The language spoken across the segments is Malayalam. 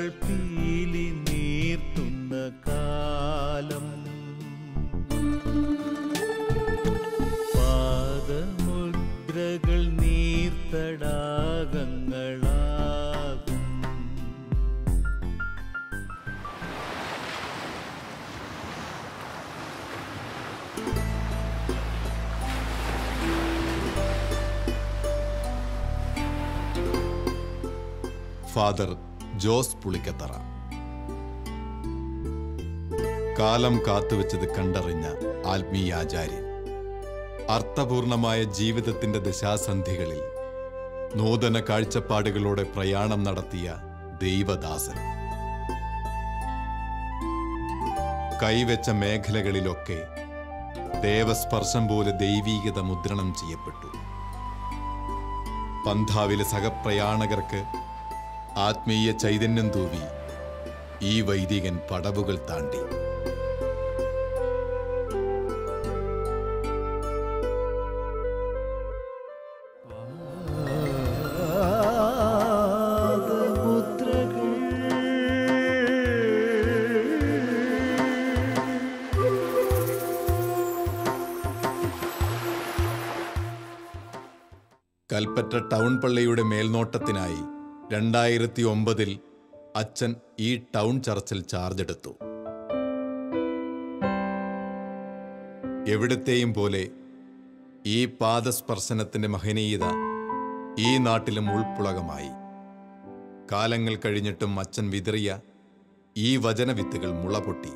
പീലി നീർത്തുന്ന കാലം പാദമുദ്രകൾ നീർത്തടാകങ്ങളാകും ഫാദർ ജോസ് പുളിക്കത്തറ കാലം കാത്തുവെച്ചത് കണ്ടറിഞ്ഞ ആത്മീയാചാര്യൻ അർത്ഥപൂർണമായ ജീവിതത്തിന്റെ ദശാസന്ധികളിൽ നൂതന കാഴ്ചപ്പാടുകളോടെ പ്രയാണം നടത്തിയ ദൈവദാസൻ കൈവച്ച മേഖലകളിലൊക്കെ ദേവസ്പർശം പോലെ ദൈവീകത മുദ്രണം ചെയ്യപ്പെട്ടു പന്ഥാവിലെ സഹപ്രയാണകർക്ക് ആത്മീയ ചൈതന്യം തൂവി ഈ വൈദികൻ പടവുകൾ താണ്ടി കൽപ്പറ്റ ടൗൺ പള്ളിയുടെ മേൽനോട്ടത്തിനായി രണ്ടായിരത്തി ഒമ്പതിൽ അച്ഛൻ ഈ ടൗൺ ചർച്ചിൽ ചാർജ് എടുത്തു എവിടത്തെയും പോലെ ഈ പാദസ്പർശനത്തിന്റെ മഹനീയത ഈ നാട്ടിലും ഉൾപ്പുളകമായി കാലങ്ങൾ കഴിഞ്ഞിട്ടും അച്ഛൻ വിതറിയ ഈ വചനവിത്തുകൾ മുളപൊട്ടി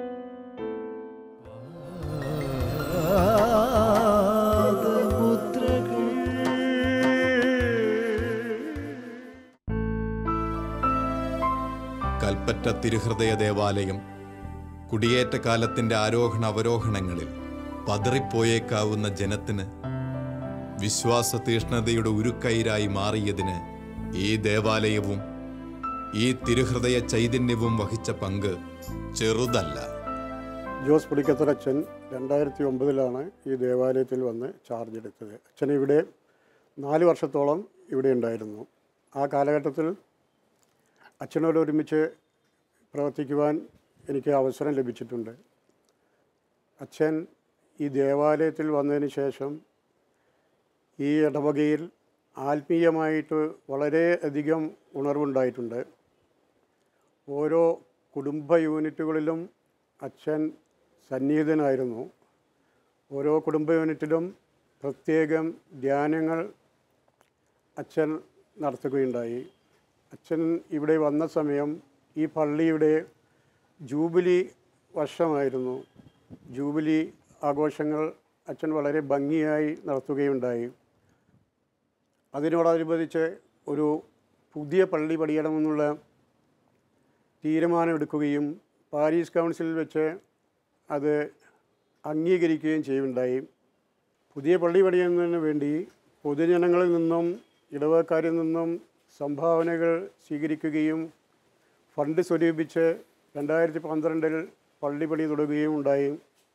കൽപ്പറ്റ തിരുഹൃദയ ദേവാലയം കുടിയേറ്റ കാലത്തിന്റെ ആരോഹണ അവരോഹണങ്ങളിൽ പതറിപ്പോയേക്കാവുന്ന ജനത്തിന് വിശ്വാസ തീഷ്ണതയുടെ ഉരുക്കയിരായി മാറിയതിന് ഈ ദേവാലയവും ഈ തിരുഹൃദയ ചൈതന്യവും വഹിച്ച പങ്ക് ചെറുതല്ല ജോസ് പുളിക്കത്തറ അച്ഛൻ രണ്ടായിരത്തി ഒമ്പതിലാണ് ഈ ദേവാലയത്തിൽ വന്ന് ചാർജ് എടുത്തത് അച്ഛൻ ഇവിടെ നാല് വർഷത്തോളം ഇവിടെ ഉണ്ടായിരുന്നു ആ കാലഘട്ടത്തിൽ അച്ഛനോട് ഒരുമിച്ച് പ്രവർത്തിക്കുവാൻ എനിക്ക് അവസരം ലഭിച്ചിട്ടുണ്ട് അച്ഛൻ ഈ ദേവാലയത്തിൽ വന്നതിന് ശേഷം ഈ ഇടവകയിൽ ആത്മീയമായിട്ട് വളരെയധികം ഉണർവുണ്ടായിട്ടുണ്ട് ഓരോ കുടുംബ യൂണിറ്റുകളിലും അച്ഛൻ സന്നിഹിതനായിരുന്നു ഓരോ കുടുംബ യൂണിറ്റിലും പ്രത്യേകം ധ്യാനങ്ങൾ അച്ഛൻ നടത്തുകയുണ്ടായി അച്ഛൻ ഇവിടെ വന്ന സമയം ഈ പള്ളിയുടെ ജൂബിലി വർഷമായിരുന്നു ജൂബിലി ആഘോഷങ്ങൾ അച്ഛൻ വളരെ ഭംഗിയായി നടത്തുകയുണ്ടായി അതിനോടനുബന്ധിച്ച് ഒരു പുതിയ പള്ളി പണിയണമെന്നുള്ള തീരുമാനമെടുക്കുകയും പാരീസ് കൗൺസിലിൽ വെച്ച് അത് അംഗീകരിക്കുകയും ചെയ്യുകയുണ്ടായി പുതിയ പള്ളി പണിയുന്നതിന് വേണ്ടി പൊതുജനങ്ങളിൽ നിന്നും ഇടവക്കാരിൽ നിന്നും സംഭാവനകൾ സ്വീകരിക്കുകയും ഫണ്ട് സ്വരൂപിച്ച് രണ്ടായിരത്തി പന്ത്രണ്ടിൽ പള്ളി പണി തുടങ്ങുകയും ഉണ്ടായി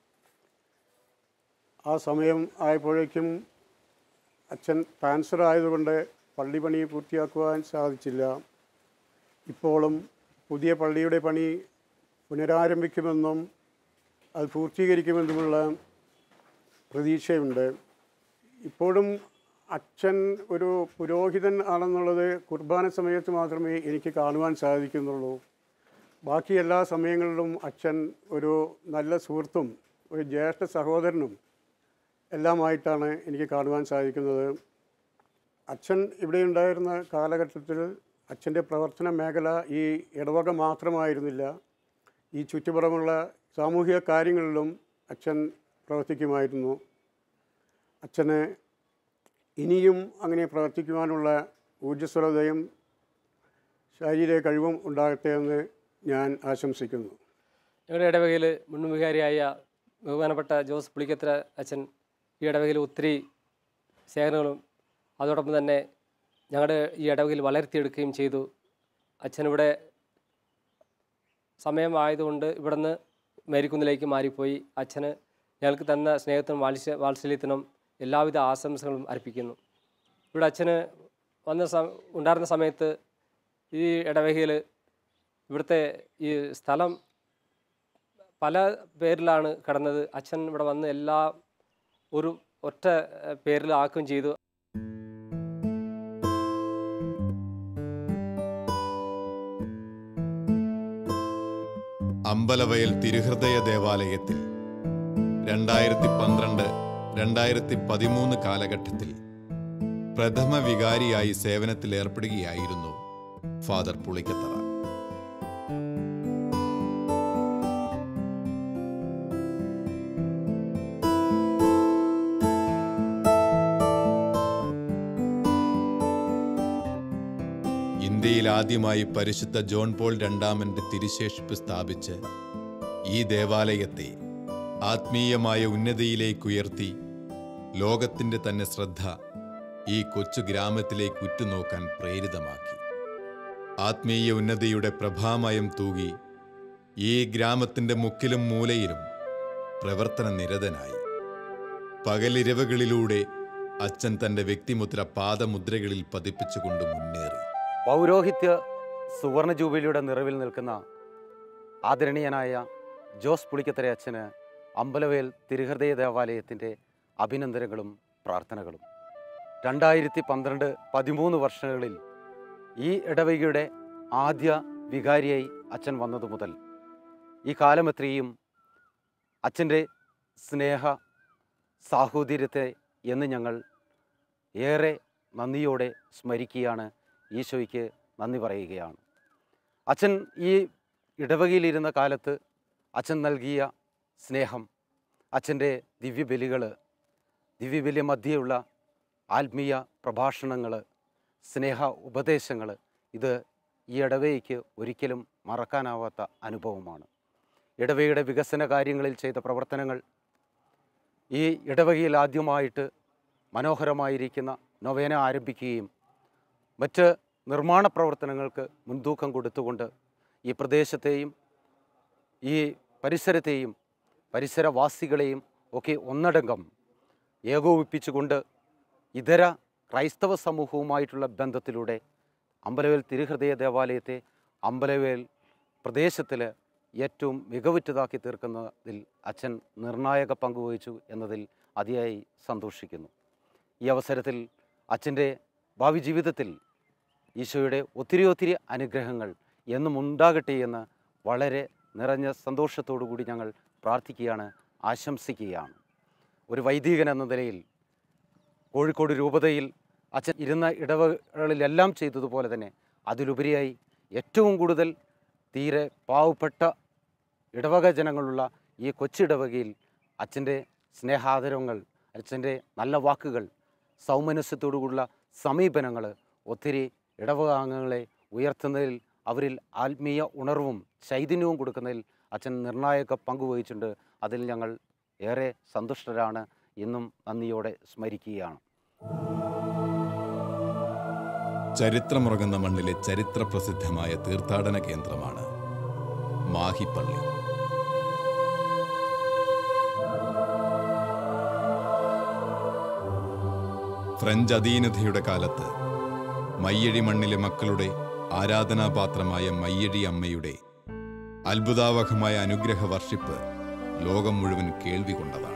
ആ സമയം ആയപ്പോഴേക്കും അച്ഛൻ ട്രാൻസ്ഫർ ആയതുകൊണ്ട് പള്ളി പണി പൂർത്തിയാക്കുവാൻ സാധിച്ചില്ല ഇപ്പോഴും പുതിയ പള്ളിയുടെ പണി പുനരാരംഭിക്കുമെന്നും അത് പൂർത്തീകരിക്കുമെന്നുമുള്ള പ്രതീക്ഷയുണ്ട് ഇപ്പോഴും അച്ഛൻ ഒരു പുരോഹിതൻ ആണെന്നുള്ളത് കുർബാന സമയത്ത് മാത്രമേ എനിക്ക് കാണുവാൻ സാധിക്കുന്നുള്ളൂ ബാക്കി എല്ലാ സമയങ്ങളിലും അച്ഛൻ ഒരു നല്ല സുഹൃത്തും ഒരു ജ്യേഷ്ഠ സഹോദരനും എല്ലാമായിട്ടാണ് എനിക്ക് കാണുവാൻ സാധിക്കുന്നത് അച്ഛൻ ഇവിടെ ഉണ്ടായിരുന്ന കാലഘട്ടത്തിൽ അച്ഛൻ്റെ പ്രവർത്തന മേഖല ഈ ഇടവക മാത്രമായിരുന്നില്ല ഈ ചുറ്റുപുറമുള്ള സാമൂഹിക കാര്യങ്ങളിലും അച്ഛൻ പ്രവർത്തിക്കുമായിരുന്നു അച്ഛന് ഇനിയും അങ്ങനെ പ്രവർത്തിക്കുവാനുള്ള ഊർജ്ജസ്വലതയും ശാരീരിക കഴിവും ഉണ്ടാകട്ടെ എന്ന് ഞാൻ ആശംസിക്കുന്നു ഞങ്ങളുടെ ഇടവകയിൽ മുൻ വികാരിയായ ബഹുമാനപ്പെട്ട ജോസ് പുളിക്കത്ര അച്ഛൻ ഈ ഇടവകയിൽ ഒത്തിരി സേവനങ്ങളും അതോടൊപ്പം തന്നെ ഞങ്ങളുടെ ഈ ഇടവകയിൽ വളർത്തിയെടുക്കുകയും ചെയ്തു അച്ഛനിവിടെ സമയമായതുകൊണ്ട് ഇവിടുന്ന് മേരിക്കുന്നിലേക്ക് മാറിപ്പോയി അച്ഛന് ഞങ്ങൾക്ക് തന്ന സ്നേഹത്തിനും വാത്സ്യ വാത്സല്യത്തിനും എല്ലാവിധ ആശംസകളും അർപ്പിക്കുന്നു ഇവിടെ അച്ഛന് വന്ന സ ഉണ്ടായിരുന്ന സമയത്ത് ഈ ഇടവകയിൽ ഇവിടുത്തെ ഈ സ്ഥലം പല പേരിലാണ് കിടന്നത് അച്ഛൻ ഇവിടെ വന്ന് എല്ലാ ഒരു ഒറ്റ ഏഹ്, പേരിലാക്കുകയും ചെയ്തു അമ്പലവയൽ തിരുഹൃദയ ദേവാലയത്തിൽ രണ്ടായിരത്തി പന്ത്രണ്ട് രണ്ടായിരത്തി പതിമൂന്ന് കാലഘട്ടത്തിൽ പ്രഥമ വികാരിയായി സേവനത്തിൽ ഏർപ്പെടുകയായിരുന്നു ഫാദർ പുളിക്കത്തറ ഇന്ത്യയിൽ ആദ്യമായി പരിശുദ്ധ ജോൺ പോൾ രണ്ടാമന്റെ തിരുശേഷിപ്പ് സ്ഥാപിച്ച് ഈ ദേവാലയത്തെ ആത്മീയമായ ഉന്നതിയിലേക്ക് ഉയർത്തി ലോകത്തിന്റെ തന്നെ ശ്രദ്ധ ഈ കൊച്ചു ഗ്രാമത്തിലേക്ക് ഉറ്റുനോക്കാൻ പ്രേരിതമാക്കി ആത്മീയ ഉന്നതിയുടെ പ്രഭാമയം തൂകി ഈ ഗ്രാമത്തിന്റെ മുക്കിലും മൂലയിലും പ്രവർത്തന നിരതനായി പകലിരവുകളിലൂടെ അച്ഛൻ തന്റെ വ്യക്തിമുദ്ര പാദമുദ്രകളിൽ പതിപ്പിച്ചുകൊണ്ട് മുന്നേറി പൗരോഹിത്യ സുവർണ ജൂബിലിയുടെ നിറവിൽ നിൽക്കുന്ന ആദരണീയനായ ജോസ് പുളിക്കത്തര അച്ഛന് അമ്പലവേൽ തിരുഹൃദയ ദേവാലയത്തിൻ്റെ അഭിനന്ദനങ്ങളും പ്രാർത്ഥനകളും രണ്ടായിരത്തി പന്ത്രണ്ട് പതിമൂന്ന് വർഷങ്ങളിൽ ഈ ഇടവകയുടെ ആദ്യ വികാരിയായി അച്ഛൻ വന്നതു മുതൽ ഈ കാലമത്രയും അച്ഛൻ്റെ സ്നേഹ സാഹോദര്യത്തെ എന്ന് ഞങ്ങൾ ഏറെ നന്ദിയോടെ സ്മരിക്കുകയാണ് ഈശോയ്ക്ക് നന്ദി പറയുകയാണ് അച്ഛൻ ഈ ഇടവകയിലിരുന്ന കാലത്ത് അച്ഛൻ നൽകിയ സ്നേഹം അച്ഛൻ്റെ ദിവ്യബലികൾ ദിവ്യബലി മധ്യയുള്ള ആത്മീയ പ്രഭാഷണങ്ങൾ സ്നേഹ ഉപദേശങ്ങൾ ഇത് ഈ ഇടവയ്ക്ക് ഒരിക്കലും മറക്കാനാവാത്ത അനുഭവമാണ് ഇടവയുടെ വികസന കാര്യങ്ങളിൽ ചെയ്ത പ്രവർത്തനങ്ങൾ ഈ ഇടവകയിൽ ആദ്യമായിട്ട് മനോഹരമായിരിക്കുന്ന നൊവേന ആരംഭിക്കുകയും മറ്റ് നിർമ്മാണ പ്രവർത്തനങ്ങൾക്ക് മുൻതൂക്കം കൊടുത്തുകൊണ്ട് ഈ പ്രദേശത്തെയും ഈ പരിസരത്തെയും പരിസരവാസികളെയും ഒക്കെ ഒന്നടങ്കം ഏകോപിപ്പിച്ചുകൊണ്ട് ഇതര ക്രൈസ്തവ സമൂഹവുമായിട്ടുള്ള ബന്ധത്തിലൂടെ അമ്പലവേൽ തിരുഹൃദയ ദേവാലയത്തെ അമ്പലവേൽ പ്രദേശത്തിൽ ഏറ്റവും മികവുറ്റതാക്കി തീർക്കുന്നതിൽ അച്ഛൻ നിർണായക പങ്കുവഹിച്ചു എന്നതിൽ അതിയായി സന്തോഷിക്കുന്നു ഈ അവസരത്തിൽ അച്ഛൻ്റെ ഭാവി ജീവിതത്തിൽ ഈശോയുടെ ഒത്തിരി ഒത്തിരി അനുഗ്രഹങ്ങൾ എന്നും ഉണ്ടാകട്ടെ എന്ന് വളരെ നിറഞ്ഞ സന്തോഷത്തോടു കൂടി ഞങ്ങൾ പ്രാർത്ഥിക്കുകയാണ് ആശംസിക്കുകയാണ് ഒരു വൈദികൻ എന്ന നിലയിൽ കോഴിക്കോട് രൂപതയിൽ അച്ഛൻ ഇരുന്ന ഇടവകളിലെല്ലാം ചെയ്തതുപോലെ തന്നെ അതിലുപരിയായി ഏറ്റവും കൂടുതൽ തീരെ പാവപ്പെട്ട ഇടവക ജനങ്ങളുള്ള ഈ കൊച്ചിടവകയിൽ അച്ഛൻ്റെ സ്നേഹാദരങ്ങൾ അച്ഛൻ്റെ നല്ല വാക്കുകൾ സൗമനസ്യത്തോടുകൂടിയുള്ള സമീപനങ്ങൾ ഒത്തിരി ഇടവക അംഗങ്ങളെ ഉയർത്തുന്നതിൽ അവരിൽ ആത്മീയ ഉണർവും ചൈതന്യവും കൊടുക്കുന്നതിൽ അച്ഛൻ നിർണായക പങ്കുവഹിച്ചിട്ടുണ്ട് അതിൽ ഞങ്ങൾ ഏറെ സന്തുഷ്ടരാണ് ഇന്നും നന്ദിയോടെ സ്മരിക്കുകയാണ് ചരിത്രമുറങ്ങുന്ന മണ്ണിലെ ചരിത്ര പ്രസിദ്ധമായ തീർത്ഥാടന കേന്ദ്രമാണ് മാഹിപ്പള്ളി ഫ്രഞ്ച് അധീനതയുടെ കാലത്ത് മയ്യഴി മണ്ണിലെ മക്കളുടെ ആരാധനാപാത്രമായ മയ്യഴി അമ്മയുടെ അത്ഭുതാവഹമായ അനുഗ്രഹ വർഷിപ്പ് ലോകം മുഴുവൻ കേൾവി കൊണ്ടതാണ്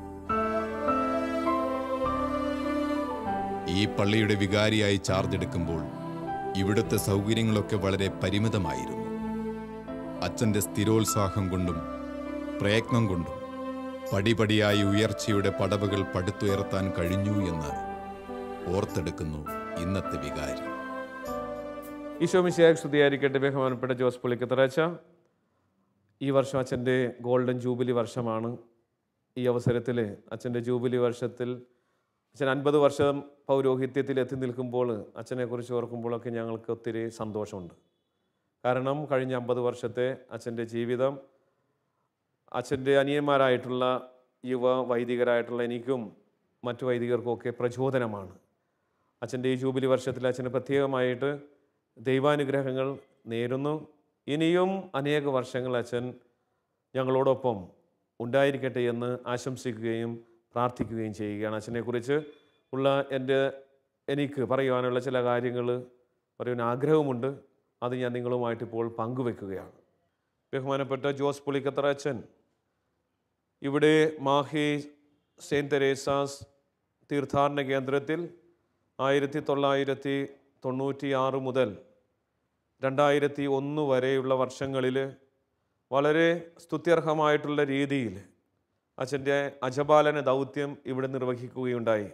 ഈ പള്ളിയുടെ വികാരിയായി ചാർജ് എടുക്കുമ്പോൾ ഇവിടുത്തെ സൗകര്യങ്ങളൊക്കെ വളരെ പരിമിതമായിരുന്നു അച്ഛൻ്റെ സ്ഥിരോത്സാഹം കൊണ്ടും പ്രയത്നം കൊണ്ടും പടിപടിയായി ഉയർച്ചയുടെ പടവുകൾ പടുത്തുയർത്താൻ കഴിഞ്ഞു എന്ന് ഓർത്തെടുക്കുന്നു ഇന്നത്തെ വികാരി ഈശോ മിശിയായി സ്തുതിയായിരിക്കട്ടെ ബഹുമാനപ്പെട്ട ജോസ് പുള്ളിക്കത്തറച്ച ഈ വർഷം അച്ഛൻ്റെ ഗോൾഡൻ ജൂബിലി വർഷമാണ് ഈ അവസരത്തിൽ അച്ഛൻ്റെ ജൂബിലി വർഷത്തിൽ അച്ഛൻ അൻപത് വർഷം പൗരോഹിത്യത്തിൽ എത്തി നിൽക്കുമ്പോൾ അച്ഛനെക്കുറിച്ച് ഓർക്കുമ്പോഴൊക്കെ ഞങ്ങൾക്ക് ഒത്തിരി സന്തോഷമുണ്ട് കാരണം കഴിഞ്ഞ അമ്പത് വർഷത്തെ അച്ഛൻ്റെ ജീവിതം അച്ഛൻ്റെ അനിയന്മാരായിട്ടുള്ള യുവ വൈദികരായിട്ടുള്ള എനിക്കും മറ്റു വൈദികർക്കും ഒക്കെ പ്രചോദനമാണ് അച്ഛൻ്റെ ഈ ജൂബിലി വർഷത്തിൽ അച്ഛന് പ്രത്യേകമായിട്ട് ദൈവാനുഗ്രഹങ്ങൾ നേരുന്നു ഇനിയും അനേക വർഷങ്ങൾ അച്ഛൻ ഞങ്ങളോടൊപ്പം ഉണ്ടായിരിക്കട്ടെ എന്ന് ആശംസിക്കുകയും പ്രാർത്ഥിക്കുകയും ചെയ്യുകയാണ് അച്ഛനെക്കുറിച്ച് ഉള്ള എൻ്റെ എനിക്ക് പറയുവാനുള്ള ചില കാര്യങ്ങൾ പറയുവാൻ ആഗ്രഹമുണ്ട് അത് ഞാൻ നിങ്ങളുമായിട്ട് ഇപ്പോൾ പങ്കുവെക്കുകയാണ് ബഹുമാനപ്പെട്ട ജോസ് പുളിക്കത്തറ അച്ഛൻ ഇവിടെ മാഹി സെയിൻറ്റ് തെരേസാസ് തീർത്ഥാടന കേന്ദ്രത്തിൽ ആയിരത്തി തൊള്ളായിരത്തി തൊണ്ണൂറ്റി ആറ് മുതൽ രണ്ടായിരത്തി ഒന്ന് വരെയുള്ള വർഷങ്ങളിൽ വളരെ സ്തുത്യർഹമായിട്ടുള്ള രീതിയിൽ അച്ഛൻ്റെ അജപാലന ദൗത്യം ഇവിടെ നിർവഹിക്കുകയുണ്ടായി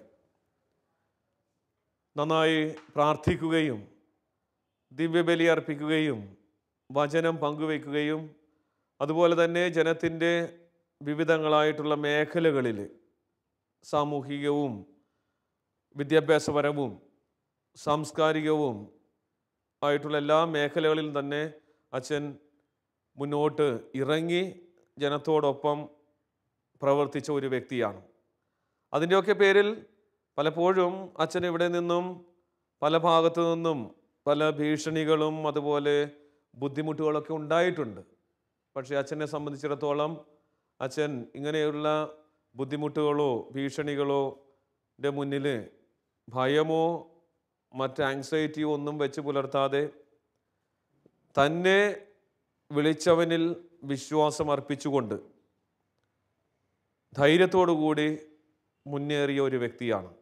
നന്നായി പ്രാർത്ഥിക്കുകയും ദിവ്യബലി അർപ്പിക്കുകയും വചനം പങ്കുവയ്ക്കുകയും അതുപോലെ തന്നെ ജനത്തിൻ്റെ വിവിധങ്ങളായിട്ടുള്ള മേഖലകളിൽ സാമൂഹികവും വിദ്യാഭ്യാസപരവും സാംസ്കാരികവും ആയിട്ടുള്ള എല്ലാ മേഖലകളിലും തന്നെ അച്ഛൻ മുന്നോട്ട് ഇറങ്ങി ജനത്തോടൊപ്പം പ്രവർത്തിച്ച ഒരു വ്യക്തിയാണ് അതിൻ്റെയൊക്കെ പേരിൽ പലപ്പോഴും അച്ഛൻ ഇവിടെ നിന്നും പല ഭാഗത്തു നിന്നും പല ഭീഷണികളും അതുപോലെ ബുദ്ധിമുട്ടുകളൊക്കെ ഉണ്ടായിട്ടുണ്ട് പക്ഷേ അച്ഛനെ സംബന്ധിച്ചിടത്തോളം അച്ഛൻ ഇങ്ങനെയുള്ള ബുദ്ധിമുട്ടുകളോ ഭീഷണികളോ ൻ്റെ മുന്നിൽ ഭയമോ മറ്റ് ആങ്സൈറ്റിയോ ഒന്നും വെച്ച് പുലർത്താതെ തന്നെ വിളിച്ചവനിൽ വിശ്വാസം അർപ്പിച്ചുകൊണ്ട് ധൈര്യത്തോടു കൂടി മുന്നേറിയ ഒരു വ്യക്തിയാണ്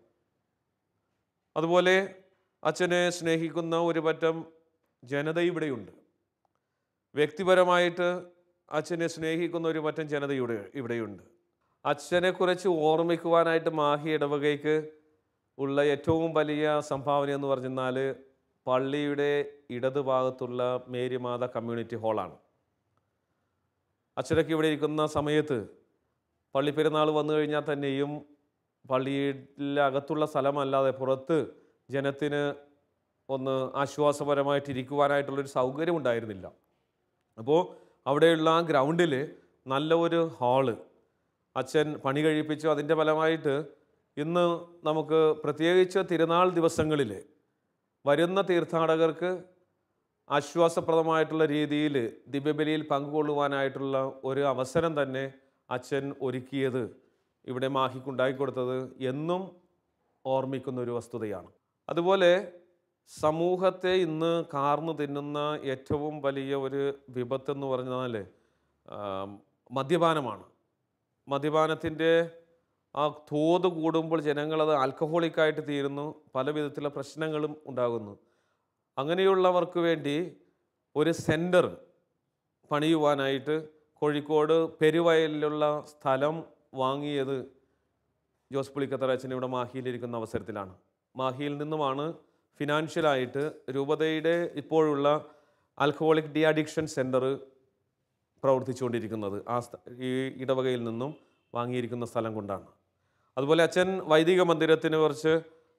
അതുപോലെ അച്ഛനെ സ്നേഹിക്കുന്ന ഒരു പറ്റം ജനത ഇവിടെയുണ്ട് വ്യക്തിപരമായിട്ട് അച്ഛനെ സ്നേഹിക്കുന്ന ഒരു പറ്റം ജനത ഇവിടെ ഇവിടെയുണ്ട് അച്ഛനെക്കുറിച്ച് ഓർമ്മിക്കുവാനായിട്ട് മാഹി ഇടവകയ്ക്ക് ഉള്ള ഏറ്റവും വലിയ സംഭാവന എന്ന് പറഞ്ഞാൽ പള്ളിയുടെ ഇടതുഭാഗത്തുള്ള മേരിമാത കമ്മ്യൂണിറ്റി ഹാളാണ് അച്ഛനൊക്കെ ഇവിടെ ഇരിക്കുന്ന സമയത്ത് പള്ളി പെരുന്നാൾ വന്നു കഴിഞ്ഞാൽ തന്നെയും പള്ളിയിലെ അകത്തുള്ള സ്ഥലമല്ലാതെ പുറത്ത് ജനത്തിന് ഒന്ന് ആശ്വാസപരമായിട്ട് ഇരിക്കുവാനായിട്ടുള്ളൊരു സൗകര്യം ഉണ്ടായിരുന്നില്ല അപ്പോൾ അവിടെയുള്ള ആ ഗ്രൗണ്ടിൽ നല്ല ഒരു ഹാള് അച്ഛൻ പണി കഴിപ്പിച്ചു അതിൻ്റെ ഫലമായിട്ട് ഇന്ന് നമുക്ക് പ്രത്യേകിച്ച് തിരുനാൾ ദിവസങ്ങളിൽ വരുന്ന തീർത്ഥാടകർക്ക് ആശ്വാസപ്രദമായിട്ടുള്ള രീതിയിൽ ദിവ്യബലിയിൽ പങ്കുകൊള്ളുവാനായിട്ടുള്ള ഒരു അവസരം തന്നെ അച്ഛൻ ഒരുക്കിയത് ഇവിടെ മാഹിക്കുണ്ടാക്കി കൊടുത്തത് എന്നും ഓർമ്മിക്കുന്ന ഒരു വസ്തുതയാണ് അതുപോലെ സമൂഹത്തെ ഇന്ന് കാർന്നു തിന്നുന്ന ഏറ്റവും വലിയ ഒരു വിപത്തെന്ന് പറഞ്ഞാൽ ആം, മദ്യപാനമാണ് മദ്യപാനത്തിൻ്റെ ആ തോത് കൂടുമ്പോൾ ജനങ്ങളത് ആൽക്കഹോളിക്കായിട്ട് തീരുന്നു പല വിധത്തിലുള്ള പ്രശ്നങ്ങളും ഉണ്ടാകുന്നു അങ്ങനെയുള്ളവർക്ക് വേണ്ടി ഒരു സെൻറ്റർ പണിയുവാനായിട്ട് കോഴിക്കോട് പെരുവയലിലുള്ള സ്ഥലം വാങ്ങിയത് ജോസ് പുളിക്കത്തറച്ചൻ ഇവിടെ മാഹിയിലിരിക്കുന്ന അവസരത്തിലാണ് മാഹിയിൽ നിന്നുമാണ് ഫിനാൻഷ്യലായിട്ട് രൂപതയുടെ ഇപ്പോഴുള്ള ആൽക്കഹോളിക് ഡി അഡിക്ഷൻ സെൻറ്റർ പ്രവർത്തിച്ചുകൊണ്ടിരിക്കുന്നത് ആ സ്ഥ- ഈ ഇടവകയിൽ നിന്നും വാങ്ങിയിരിക്കുന്ന സ്ഥലം കൊണ്ടാണ് അതുപോലെ അച്ഛൻ വൈദിക മന്ദിരത്തിന് കുറച്ച്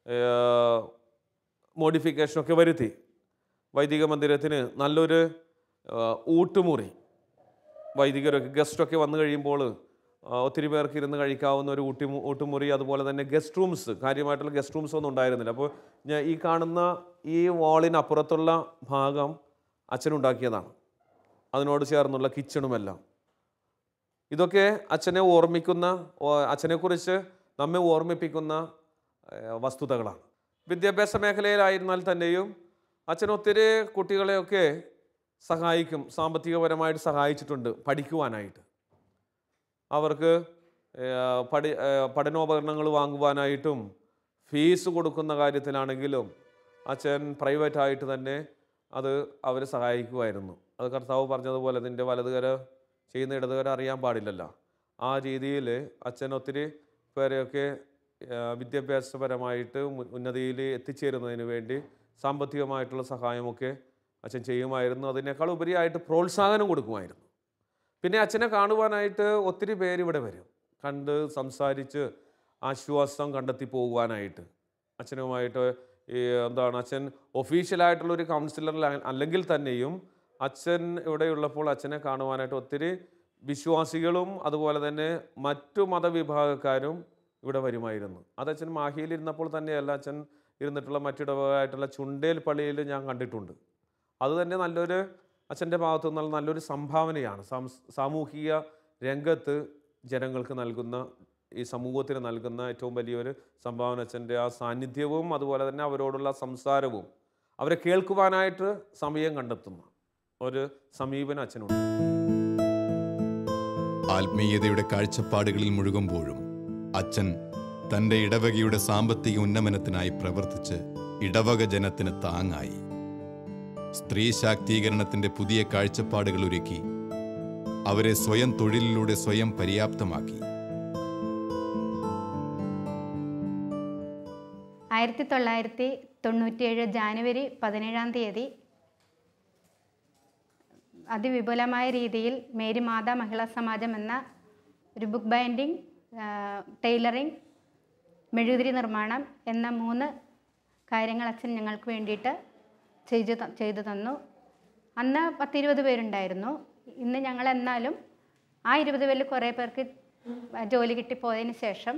മോഡിഫിക്കേഷനൊക്കെ വരുത്തി വൈദിക മന്ദിരത്തിന് നല്ലൊരു ആ, ഊട്ടുമുറി വൈദികരൊക്കെ ഗസ്റ്റൊക്കെ വന്നു കഴിയുമ്പോൾ ആ, ഒത്തിരി പേർക്ക് ഇരുന്ന് കഴിക്കാവുന്ന ഒരു ഊട്ടി ഊട്ടുമുറി അതുപോലെ തന്നെ ഗസ്റ്റ് റൂംസ് കാര്യമായിട്ടുള്ള ഗസ്റ്റ് റൂംസ് ഒന്നും ഉണ്ടായിരുന്നില്ല അപ്പോൾ ഞാൻ ഈ കാണുന്ന ഈ വാളിനപ്പുറത്തുള്ള ഭാഗം അച്ഛനുണ്ടാക്കിയതാണ് അതിനോട് ചേർന്നുള്ള കിച്ചണുമെല്ലാം ഇതൊക്കെ അച്ഛനെ ഓർമ്മിക്കുന്ന ഓ- അച്ഛനെക്കുറിച്ച് നമ്മെ ഓർമ്മിപ്പിക്കുന്ന ഏഹ്, വസ്തുതകളാണ് വിദ്യാഭ്യാസ മേഖലയിലായിരുന്നാൽ തന്നെയും അച്ഛൻ ഒത്തിരി കുട്ടികളെയൊക്കെ സഹായിക്കും സാമ്പത്തികപരമായിട്ട് സഹായിച്ചിട്ടുണ്ട് പഠിക്കുവാനായിട്ട് അവർക്ക് ഏഹ്, പഠി ഏഹ്, പഠനോപകരണങ്ങൾ വാങ്ങുവാനായിട്ടും ഫീസ് കൊടുക്കുന്ന കാര്യത്തിലാണെങ്കിലും അച്ഛൻ പ്രൈവറ്റായിട്ട് തന്നെ അത് അവർ സഹായിക്കുമായിരുന്നു അത് കർത്താവ് പറഞ്ഞതുപോലെ നിൻ്റെ വലതുകര ചെയ്യുന്ന ഇടതുകര അറിയാൻ പാടില്ലല്ലോ ആ രീതിയിൽ അച്ഛൻ ഒത്തിരി പേരെയൊക്കെ ഏഹ്, വിദ്യാഭ്യാസപരമായിട്ട് മു- ഉന്നതിയിൽ എത്തിച്ചേരുന്നതിന് വേണ്ടി സാമ്പത്തികമായിട്ടുള്ള സഹായമൊക്കെ അച്ഛൻ ചെയ്യുമായിരുന്നു അതിനേക്കാൾ ഉപരിയായിട്ട് പ്രോത്സാഹനം കൊടുക്കുമായിരുന്നു പിന്നെ അച്ഛനെ കാണുവാനായിട്ട് ഒത്തിരി പേര് ഇവിടെ വരും കണ്ട് സംസാരിച്ച് ആശ്വാസം കണ്ടെത്തി പോകുവാനായിട്ട് അച്ഛനുമായിട്ട് ഈ എന്താണ് അച്ഛൻ ഒഫീഷ്യലായിട്ടുള്ളൊരു കൗൺസിലർ അല്ലെങ്കിൽ തന്നെയും അച്ഛൻ ഇവിടെയുള്ളപ്പോൾ അച്ഛനെ കാണുവാനായിട്ട് ഒത്തിരി വിശ്വാസികളും അതുപോലെ തന്നെ മറ്റു മതവിഭാഗക്കാരും ഇവിടെ വരുമായിരുന്നു അത് അച്ഛൻ മാഹിയിലിരുന്നപ്പോൾ തന്നെയല്ല അച്ഛൻ ഇരുന്നിട്ടുള്ള മറ്റിടവായിട്ടുള്ള ചുണ്ടേൽ പള്ളിയിൽ ഞാൻ കണ്ടിട്ടുണ്ട് അത് തന്നെ നല്ലൊരു അച്ഛൻ്റെ ഭാഗത്തു നിന്നുള്ള നല്ലൊരു സംഭാവനയാണ് സാംസ് സാമൂഹിക രംഗത്ത് ജനങ്ങൾക്ക് നൽകുന്ന ഈ സമൂഹത്തിന് നൽകുന്ന ഏറ്റവും വലിയൊരു സംഭാവന അച്ഛൻ്റെ ആ സാന്നിധ്യവും അതുപോലെ തന്നെ അവരോടുള്ള സംസാരവും അവരെ കേൾക്കുവാനായിട്ട് സമയം കണ്ടെത്തുന്ന ഒരു സമീപനം അച്ഛനുണ്ട് ആത്മീയതയുടെ കാഴ്ചപ്പാടുകളിൽ മുഴുകുമ്പോഴും അച്ഛൻ തൻ്റെ ഇടവകയുടെ സാമ്പത്തിക ഉന്നമനത്തിനായി പ്രവർത്തിച്ച് ഇടവക ജനത്തിന് താങ്ങായി സ്ത്രീ ശാക്തീകരണത്തിന്റെ പുതിയ കാഴ്ചപ്പാടുകൾ ഒരുക്കി അവരെ സ്വയം തൊഴിലിലൂടെ സ്വയം പര്യാപ്തമാക്കി ആയിരത്തി തൊള്ളായിരത്തി തൊണ്ണൂറ്റിയേഴ് ജാനുവരി പതിനേഴാം തീയതി അതിവിപുലമായ രീതിയിൽ മേരി മാതാ മഹിളാ സമാജം എന്ന ഒരു ബുക്ക് ബൈൻഡിങ് ടൈലറിങ് മെഴുകുതിരി നിർമ്മാണം എന്ന മൂന്ന് കാര്യങ്ങൾ അച്ഛൻ ഞങ്ങൾക്ക് വേണ്ടിയിട്ട് ചെയ്തു ത- ചെയ്തു തന്നു അന്ന് പത്തിരുപത് പേരുണ്ടായിരുന്നു ഇന്ന് ഞങ്ങൾ എന്നാലും ആ ഇരുപത് പേരിൽ കുറേ പേർക്ക് ജോലി കിട്ടിപ്പോയതിന് ശേഷം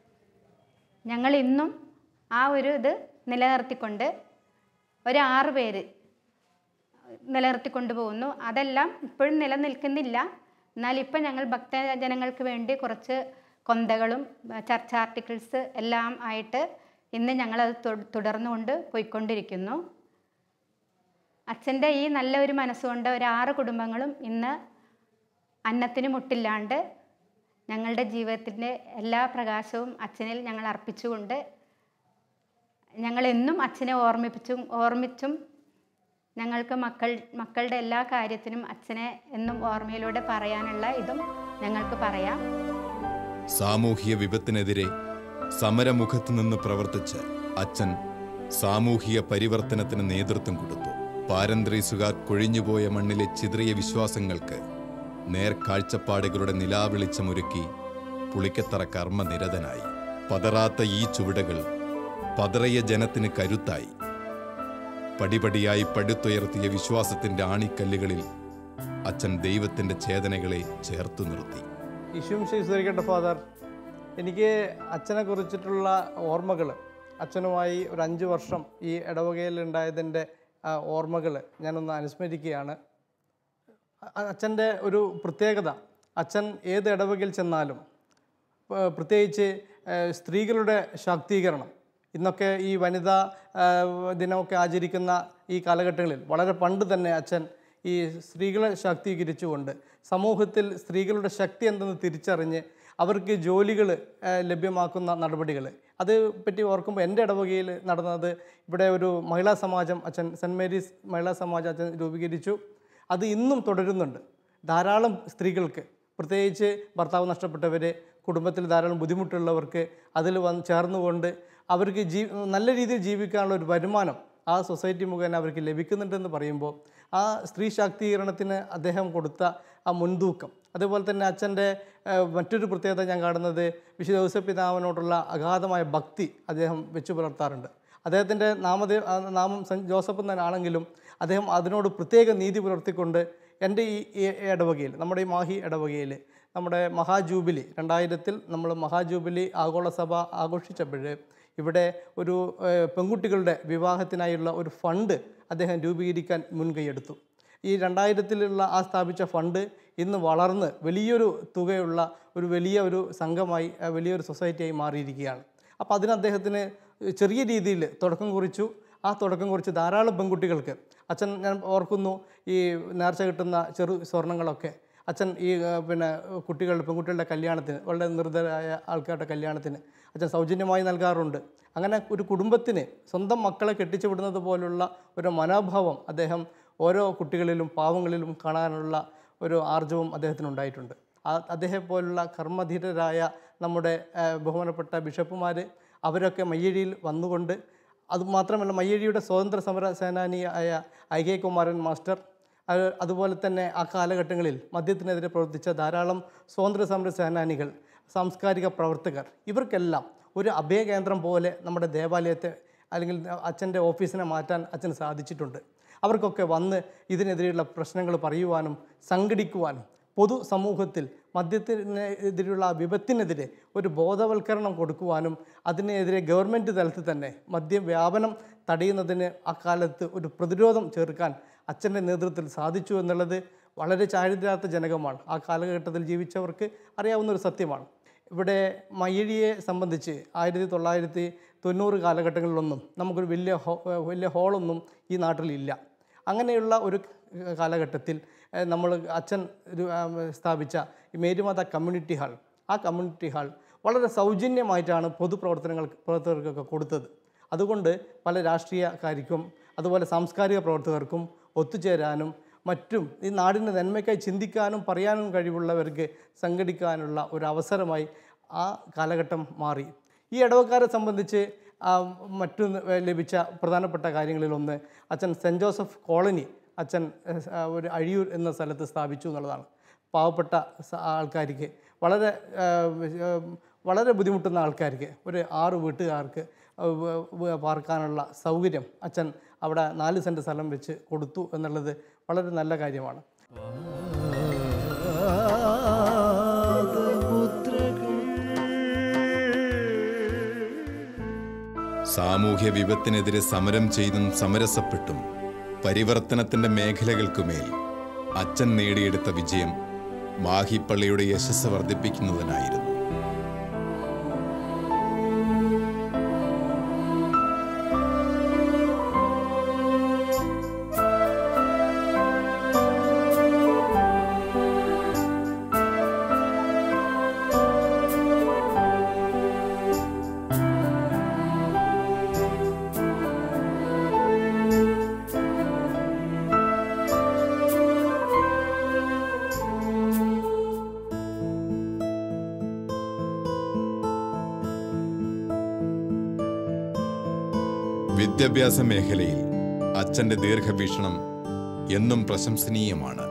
ഞങ്ങൾ ഇന്നും ആ ഒരു ഇത് നിലനിർത്തിക്കൊണ്ട് ഒരു ആറ് പേര് നിലനിർത്തിക്കൊണ്ട് പോകുന്നു അതെല്ലാം ഇപ്പോഴും നിലനിൽക്കുന്നില്ല എന്നാൽ ഇപ്പം ഞങ്ങൾ ഭക്തജനങ്ങൾക്ക് വേണ്ടി കുറച്ച് കൊന്തകളും ഏഹ് ചർച്ച ആർട്ടിക്കിൾസ് എല്ലാം ആയിട്ട് ഇന്ന് ഞങ്ങളത് തു- തുടർന്നുകൊണ്ട് പോയിക്കൊണ്ടിരിക്കുന്നു അച്ഛൻ്റെ ഈ നല്ല ഒരു മനസ്സുകൊണ്ട് ഒരു ആറ് കുടുംബങ്ങളും ഇന്ന് അന്നത്തിന് മുട്ടില്ലാണ്ട് ഞങ്ങളുടെ ജീവിതത്തിൻ്റെ എല്ലാ പ്രകാശവും അച്ഛനിൽ ഞങ്ങൾ അർപ്പിച്ചുകൊണ്ട് ഞങ്ങൾ എന്നും അച്ഛനെ ഓർമ്മിപ്പിച്ചും ഓർമ്മിച്ചും ഞങ്ങൾക്ക് മക്കൾ മക്കളുടെ എല്ലാ കാര്യത്തിനും അച്ഛനെ എന്നും ഓർമ്മയിലൂടെ പറയാനുള്ള ഇതും ഞങ്ങൾക്ക് പറയാം സാമൂഹിക വിപത്തിനെതിരെ സമരമുഖത്ത് നിന്ന് പ്രവർത്തിച്ച് അച്ഛൻ സാമൂഹിക പരിവർത്തനത്തിന് നേതൃത്വം കൊടുത്തു പാരന്ത്രീസുകാർ കൊഴിഞ്ഞുപോയ മണ്ണിലെ ചിതറിയ വിശ്വാസങ്ങൾക്ക് നേർക്കാഴ്ചപ്പാടുകളുടെ നിലാവെളിച്ചമൊരുക്കി പുളിക്കത്തറ കർമ്മനിരതനായി പതറാത്ത ഈ ചുവടുകൾ പതറിയ ജനത്തിന് കരുത്തായി പടിപടിയായി പടുത്തുയർത്തിയ വിശ്വാസത്തിന്റെ ആണിക്കല്ലുകളിൽ അച്ഛൻ ദൈവത്തിന്റെ ചേതനകളെ ചേർത്തു നിർത്തി ഇഷ്യൂം സ്വീകരിക്കേണ്ട ഫാദർ എനിക്ക് അച്ഛനെ കുറിച്ചിട്ടുള്ള ഓർമ്മകൾ അച്ഛനുമായി ഒരു അഞ്ച് വർഷം ഈ ഇടവകയിൽ ഉണ്ടായതിൻ്റെ ഓർമ്മകൾ ഞാനൊന്ന് അനുസ്മരിക്കുകയാണ് അ- അച്ഛൻ്റെ ഒരു പ്രത്യേകത അച്ഛൻ ഏത് ഇടവകയിൽ ചെന്നാലും പ- പ്രത്യേകിച്ച് ഏഹ്, സ്ത്രീകളുടെ ശാക്തീകരണം ഇന്നൊക്കെ ഈ വനിതാ ഏഹ്, ദിനമൊക്കെ ആചരിക്കുന്ന ഈ കാലഘട്ടങ്ങളിൽ വളരെ പണ്ട് തന്നെ അച്ഛൻ ഈ സ്ത്രീകളെ ശാക്തീകരിച്ചുകൊണ്ട് സമൂഹത്തിൽ സ്ത്രീകളുടെ ശക്തി എന്തെന്ന് തിരിച്ചറിഞ്ഞ് അവർക്ക് ജോലികൾ ലഭ്യമാക്കുന്ന നടപടികൾ അത് പറ്റി ഓർക്കുമ്പോൾ എൻ്റെ ഇടവകയിൽ നടന്നത് ഇവിടെ ഒരു മഹിളാ സമാജം അച്ഛൻ സെൻറ് മേരീസ് മഹിളാ സമാജം അച്ഛൻ രൂപീകരിച്ചു അത് ഇന്നും തുടരുന്നുണ്ട് ധാരാളം സ്ത്രീകൾക്ക് പ്രത്യേകിച്ച് ഭർത്താവ് നഷ്ടപ്പെട്ടവരെ കുടുംബത്തിൽ ധാരാളം ബുദ്ധിമുട്ടുള്ളവർക്ക് അതിൽ വന്ന് ചേർന്നുകൊണ്ട് അവർക്ക് ജീ നല്ല രീതിയിൽ ജീവിക്കാനുള്ള ഒരു വരുമാനം ആ സൊസൈറ്റി മുഖേന അവർക്ക് ലഭിക്കുന്നുണ്ടെന്ന് പറയുമ്പോൾ ആ സ്ത്രീ ശാക്തീകരണത്തിന് അദ്ദേഹം കൊടുത്ത ആ മുൻതൂക്കം അതുപോലെ തന്നെ അച്ഛൻ്റെ ഏഹ്, മറ്റൊരു പ്രത്യേകത ഞാൻ കാണുന്നത് വിശുദ്ധ ഔസഫ് പിതാവിനോടുള്ള അഗാധമായ ഭക്തി അദ്ദേഹം വെച്ചു പുലർത്താറുണ്ട് അദ്ദേഹത്തിൻ്റെ നാമധേ ആ നാമം സെൻറ്റ് ജോസഫ് എന്നാണെങ്കിലും അദ്ദേഹം അതിനോട് പ്രത്യേക നീതി പുലർത്തിക്കൊണ്ട് എൻ്റെ ഈ ഈ ഇടവകയിൽ നമ്മുടെ ഈ മാഹി ഇടവകയിൽ നമ്മുടെ മഹാജൂബിലി രണ്ടായിരത്തിൽ നമ്മൾ മഹാജൂബിലി ആഗോള സഭ ആഘോഷിച്ചപ്പോൾ ഇവിടെ ഒരു ഏഹ്, പെൺകുട്ടികളുടെ വിവാഹത്തിനായുള്ള ഒരു ഫണ്ട് അദ്ദേഹം രൂപീകരിക്കാൻ മുൻകൈയെടുത്തു ഈ രണ്ടായിരത്തിലുള്ള ആ സ്ഥാപിച്ച ഫണ്ട് ഇന്ന് വളർന്ന് വലിയൊരു തുകയുള്ള ഒരു വലിയ ഒരു സംഘമായി ആ, വലിയൊരു സൊസൈറ്റിയായി മാറിയിരിക്കുകയാണ് അപ്പോൾ അതിന് അദ്ദേഹത്തിന് ചെറിയ രീതിയിൽ തുടക്കം കുറിച്ചു ആ തുടക്കം കുറിച്ച് ധാരാളം പെൺകുട്ടികൾക്ക് അച്ഛൻ ഞാൻ ഓർക്കുന്നു ഈ നേർച്ച കിട്ടുന്ന ചെറു സ്വർണങ്ങളൊക്കെ അച്ഛൻ ഈ ആ, പിന്നെ കുട്ടികളുടെ പെൺകുട്ടികളുടെ കല്യാണത്തിന് വളരെ നിർദ്ധരായ ആൾക്കാരുടെ കല്യാണത്തിന് അച്ഛൻ സൗജന്യമായി നൽകാറുണ്ട് അങ്ങനെ ഒരു കുടുംബത്തിന് സ്വന്തം മക്കളെ കെട്ടിച്ചു വിടുന്നത് പോലുള്ള ഒരു മനോഭാവം അദ്ദേഹം ഓരോ കുട്ടികളിലും പാവങ്ങളിലും കാണാനുള്ള ഒരു ആർജവും അദ്ദേഹത്തിനുണ്ടായിട്ടുണ്ട് ആ അദ്ദേഹം പോലുള്ള കർമ്മധീരരായ നമ്മുടെ ആ, ബഹുമാനപ്പെട്ട ബിഷപ്പുമാർ അവരൊക്കെ മയ്യഴിയിൽ വന്നുകൊണ്ട് അതുമാത്രമല്ല മയ്യഴിയുടെ സ്വാതന്ത്ര്യ സമര സേനാനിയായ ഐ കെ കുമാരൻ മാസ്റ്റർ അത് അതുപോലെ തന്നെ ആ കാലഘട്ടങ്ങളിൽ മദ്യത്തിനെതിരെ പ്രവർത്തിച്ച ധാരാളം സ്വാതന്ത്ര്യ സമര സേനാനികൾ സാംസ്കാരിക പ്രവർത്തകർ ഇവർക്കെല്ലാം ഒരു അഭയകേന്ദ്രം പോലെ നമ്മുടെ ദേവാലയത്തെ അല്ലെങ്കിൽ അച്ഛൻ്റെ ഓഫീസിനെ മാറ്റാൻ അച്ഛന് സാധിച്ചിട്ടുണ്ട് അവർക്കൊക്കെ വന്ന് ഇതിനെതിരെയുള്ള പ്രശ്നങ്ങൾ പറയുവാനും സംഘടിക്കുവാനും പൊതു സമൂഹത്തിൽ മദ്യത്തിനെതിരെയുള്ള ആ വിപത്തിനെതിരെ ഒരു ബോധവൽക്കരണം കൊടുക്കുവാനും അതിനെതിരെ ഗവൺമെൻറ് തലത്തിൽ തന്നെ മദ്യം വ്യാപനം തടയുന്നതിന് അക്കാലത്ത് ഒരു പ്രതിരോധം ചേർക്കാൻ അച്ഛൻ്റെ നേതൃത്വത്തിൽ സാധിച്ചു എന്നുള്ളത് വളരെ ചാരിത്രാർത്ഥ ജനകമാണ് ആ കാലഘട്ടത്തിൽ ജീവിച്ചവർക്ക് അറിയാവുന്ന ഒരു സത്യമാണ് ഇവിടെ മയ്യഴിയെ സംബന്ധിച്ച് ആയിരത്തി തൊള്ളായിരത്തി തൊണ്ണൂറ് കാലഘട്ടങ്ങളിലൊന്നും നമുക്കൊരു വലിയ ഹോ വലിയ ഹോളൊന്നും ഈ നാട്ടിലില്ല അങ്ങനെയുള്ള ഒരു കാലഘട്ടത്തിൽ ഏഹ്, നമ്മൾ അച്ഛൻ ഒരു ആ, സ്ഥാപിച്ച ഈ മേരുമാത കമ്മ്യൂണിറ്റി ഹാൾ ആ കമ്മ്യൂണിറ്റി ഹാൾ വളരെ സൗജന്യമായിട്ടാണ് പൊതുപ്രവർത്തനങ്ങൾ പ്രവർത്തകർക്കൊക്കെ കൊടുത്തത് അതുകൊണ്ട് പല രാഷ്ട്രീയക്കാർക്കും അതുപോലെ സാംസ്കാരിക പ്രവർത്തകർക്കും ഒത്തുചേരാനും മറ്റും ഈ നാടിൻ്റെ നന്മയ്ക്കായി ചിന്തിക്കാനും പറയാനും കഴിവുള്ളവർക്ക് സംഘടിക്കാനുള്ള ഒരു അവസരമായി ആ കാലഘട്ടം മാറി ഈ ഇടവക്കാരെ സംബന്ധിച്ച് ആ, മറ്റു ലഭിച്ച പ്രധാനപ്പെട്ട കാര്യങ്ങളിലൊന്ന് അച്ഛൻ സെൻറ്റ് ജോസഫ് കോളനി അച്ഛൻ ഏഹ്, ആ, ഒരു അഴിയൂർ എന്ന സ്ഥലത്ത് സ്ഥാപിച്ചു എന്നുള്ളതാണ് പാവപ്പെട്ട സ- ആൾക്കാർക്ക് വളരെ ഏഹ്, ഏഹ്, വളരെ ബുദ്ധിമുട്ടുന്ന ആൾക്കാർക്ക് ഒരു ആറ് വീട്ടുകാർക്ക് ഏഹ്, വ- വ- പാർക്കാനുള്ള സൗകര്യം അച്ഛൻ അവിടെ നാല് സെൻറ്റ് സ്ഥലം വെച്ച് കൊടുത്തു എന്നുള്ളത് വളരെ നല്ല കാര്യമാണ് സാമൂഹ്യ വിപത്തിനെതിരെ സമരം ചെയ്തും സമരസപ്പെട്ടും പരിവർത്തനത്തിന്റെ മേഖലകൾക്കുമേൽ അച്ഛൻ നേടിയെടുത്ത വിജയം മാഹിപ്പള്ളിയുടെ യശസ് വർദ്ധിപ്പിക്കുന്നതിനായിരുന്നു വിദ്യാഭ്യാസ മേഖലയിൽ അച്ഛന്റെ ദീർഘവീക്ഷണം എന്നും പ്രശംസനീയമാണ്